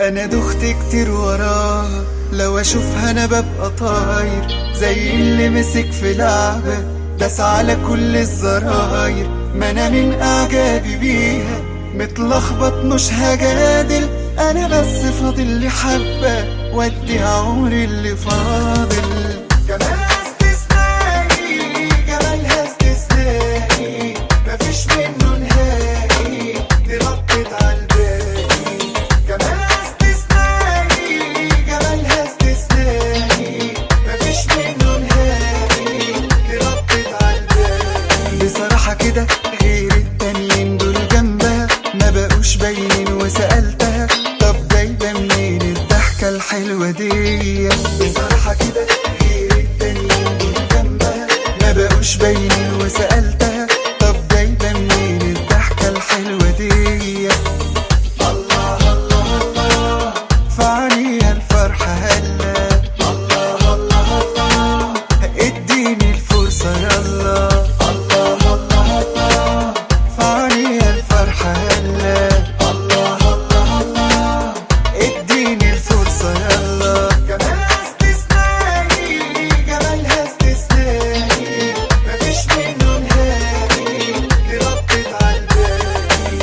انا دخت كتير وراها لو اشوفها انا ببقى طاير زي اللي مسك في لعبة داس على كل الزراير ما انا من اعجابي بيها متلخبط مش هجادل انا بس فاضل لي حبة وادي عمري اللي فاضل جمالها استثنائي جمالها استثنائي مفيش منه نهائي دي ردت عالباقي جمالها استثنائي جمالها استثنائي مفيش منه نهائي دي ردت عالباقي بصراحة كده غير التانيين دول جنبها ما بقوش باينين وسألتها طب جايبة منين الضحكة الحلوة دي بصراحة كده غير التانيين دول جنبها ما بقوش باينين وسألتها طب جايبة منين الضحكة الحلوة دي الله الله الله فعليها الفرحة هلا الله الله الله اديني الفرصة يلا الله الله الله فعليها الفرحة هلا الله الله الله اديني الفرصة يلا جمالها استثنائي جمالها استثنائي مفيش منه نهائي دي ردت عالباقي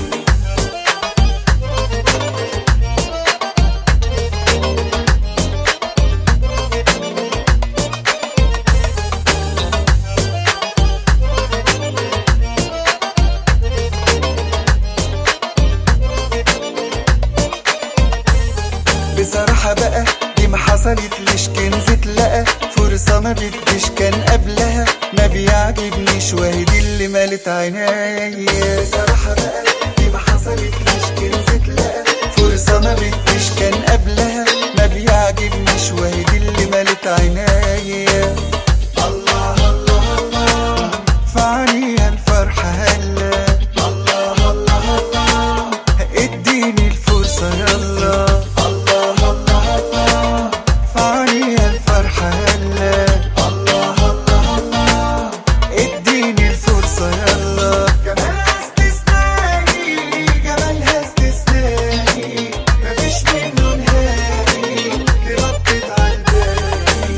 بصراحة بقى دي ما حصلت ليش كنز اتلقى فرصة ما بديش كان قبلها ما بيعجبنيش وهي دي اللي مالت عينيا بصراحة بقى دي ما حصلت ليش كنز اتلقى فرصة ما بديش كان قبلها ما بيعجبنيش وهي دي اللي مالت عينيا الله الله الله فعليها الفرحة هلا الله الله الله اديني الفرصة يلا الله الله الله فعليها الفرحة هلا الله الله الله اديني الفرصة يلا جمالها استثنائي جمالها استثنائي مفيش منه نهائي دي ردت عالباقي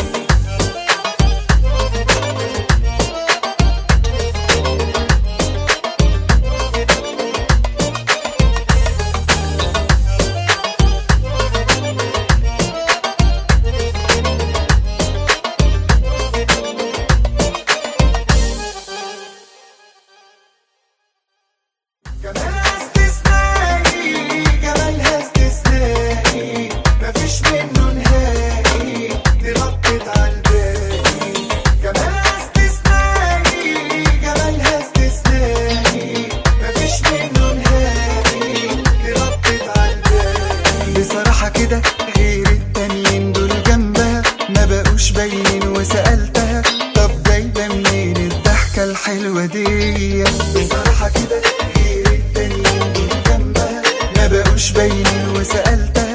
جمالها استثنائي جمالها استثنائي مفيش منه نهائي دي ردت عالباقي جمالها استثنائي جمالها استثنائي مفيش منه نهائي دي ردت عالباقي بصراحة كده غير التانيين دول جنبها ما بقوش باينين وسألتها طب جايبة منين الضحكة الحلوة دي بصراحة كده غير التانيين دول جنبها ما بقوش باينين وسألتها